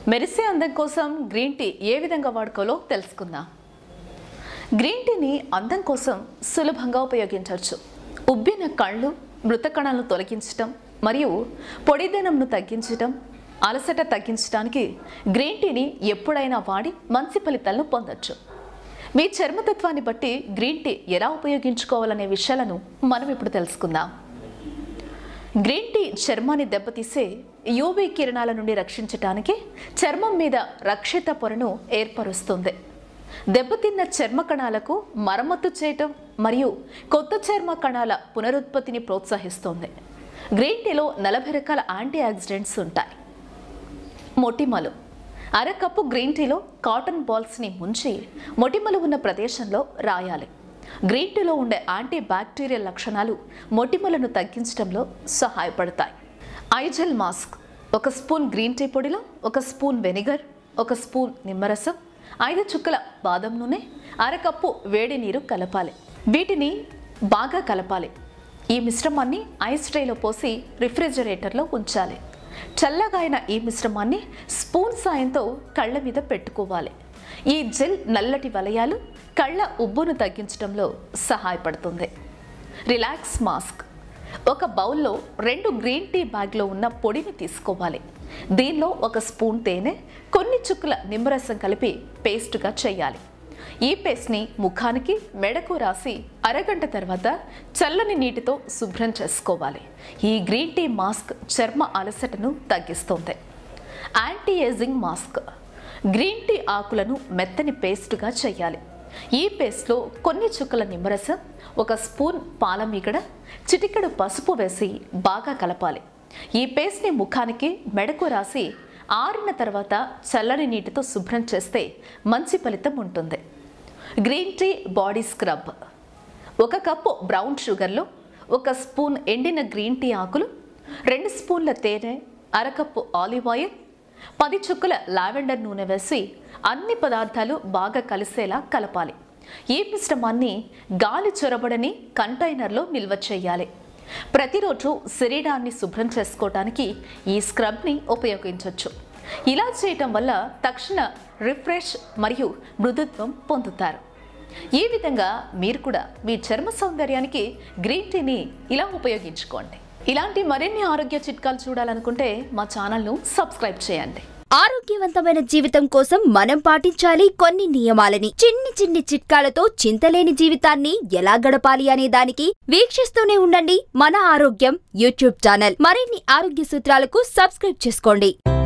మెరిసే అందం కోసం గ్రీన్ టీ ఏ విధంగా వాడుకోవాలో తెలుసుకుందాం గ్రీన్ టీని అందం కోసం సులభంగా ఉపయోగించవచ్చు ఉబ్బిన కళ్ళు మృత కణాలను తొలగించటం మరియు పొడిదనంను తగ్గించటం అలసట తగ్గించడానికి గ్రీన్ టీని ఎప్పుడైనా వాడి మంచి ఫలితాలను పొందొచ్చు మీ చర్మతత్వాన్ని బట్టి గ్రీన్ టీ ఎలా ఉపయోగించుకోవాలనే విషయాలను మనం ఇప్పుడు తెలుసుకుందాం గ్రీన్ టీ చర్మాన్ని దెబ్బతీసే యూవీ కిరణాల నుండి రక్షించటానికి చర్మం మీద రక్షిత పొరను ఏర్పరుస్తుంది దెబ్బతిన్న చర్మ కణాలకు మరమ్మతు చేయటం మరియు కొత్త చర్మ కణాల పునరుత్పత్తిని ప్రోత్సహిస్తుంది గ్రీన్ టీలో నలభై రకాల యాంటీ ఆక్సిడెంట్స్ ఉంటాయి మొటిమలు అరకప్పు గ్రీన్ టీలో కాటన్ బాల్స్ని ముంచి మొటిమలు ఉన్న ప్రదేశంలో రాయాలి గ్రీన్ టీలో ఉండే యాంటీ బ్యాక్టీరియల్ లక్షణాలు మొటిమలను తగ్గించడంలో సహాయపడతాయి ఐజెల్ మాస్క్ ఒక స్పూన్ గ్రీన్ టీ పొడిలో ఒక స్పూన్ వెనిగర్ ఒక స్పూన్ నిమ్మరసం ఐదు చుక్కల బాదం నూనె అరకప్పు వేడి నీరు కలపాలి వీటిని బాగా కలపాలి ఈ మిశ్రమాన్ని ఐస్ ట్రేలో పోసి రిఫ్రిజిరేటర్లో ఉంచాలి చల్లగా అయిన ఈ మిశ్రమాన్ని స్పూన్ సాయంతో కళ్ళ మీద పెట్టుకోవాలి ఈ జెల్ నల్లటి వలయాలు కళ్ళ ఉబ్బును తగ్గించడంలో సహాయపడుతుంది రిలాక్స్ మాస్క్ ఒక బౌల్లో రెండు గ్రీన్ టీ బ్యాగ్లో ఉన్న పొడిని తీసుకోవాలి దీనిలో ఒక స్పూన్ తేనె కొన్ని చుక్కల నిమ్మరసం కలిపి పేస్ట్గా చేయాలి ఈ పేస్ట్ని ముఖానికి మెడకు రాసి అరగంట తర్వాత చల్లని నీటితో శుభ్రం చేసుకోవాలి ఈ గ్రీన్ టీ మాస్క్ చర్మ అలసటను తగ్గిస్తుంది anti ageing mask green tea ఆకులను మెత్తని పేస్టుగా చేయాలి ఈ పేస్ట్లో కొన్ని చుక్కల నిమ్మరసం ఒక స్పూన్ పాలమీగడ చిటికెడు పసుపు వేసి బాగా కలపాలి ఈ పేస్ట్ని ముఖానికి మెడకు రాసి ఆరిన తర్వాత చల్లని నీటితో శుభ్రం చేస్తే మంచి ఫలితం ఉంటుంది గ్రీన్ టీ బాడీ స్క్రబ్ ఒక కప్పు బ్రౌన్ షుగర్లో ఒక స్పూన్ ఎండిన గ్రీన్ టీ ఆకులు రెండు స్పూన్ల తేనె అరకప్పు ఆలివ్ ఆయిల్ పది చుక్కల లావెండర్ నూనె వేసి అన్ని పదార్థాలు బాగా కలిసేలా కలపాలి ఈ మిశ్రమాన్ని గాలి చొరబడని కంటైనర్లో నిల్వ చేయాలి ప్రతిరోజు శరీరాన్ని శుభ్రం చేసుకోవడానికి ఈ స్క్రబ్ని ఉపయోగించవచ్చు ఇలా చేయటం వల్ల తక్షణ రిఫ్రెష్ మరియు మృదుత్వం పొందుతారు ఈ విధంగా మీరు కూడా మీ చర్మ సౌందర్యానికి గ్రీన్ టీని ఇలా ఉపయోగించుకోండి ఇలాంటి మరిన్ని ఆరోగ్య చిట్కాలు చూడాలనుకుంటే మా ఛానల్ను సబ్స్క్రైబ్ చేయండి ఆరోగ్యవంతమైన జీవితం కోసం మనం పాటించాలి కొన్ని నియమాలని చిన్ని చిన్ని చిట్కాలతో చింతలేని జీవితాన్ని ఎలా గడపాలి అనే దానికి వీక్షిస్తూనే ఉండండి మన ఆరోగ్యం యూట్యూబ్ ఛానల్ మరిన్ని ఆరోగ్య సూత్రాలకు సబ్స్క్రైబ్ చేసుకోండి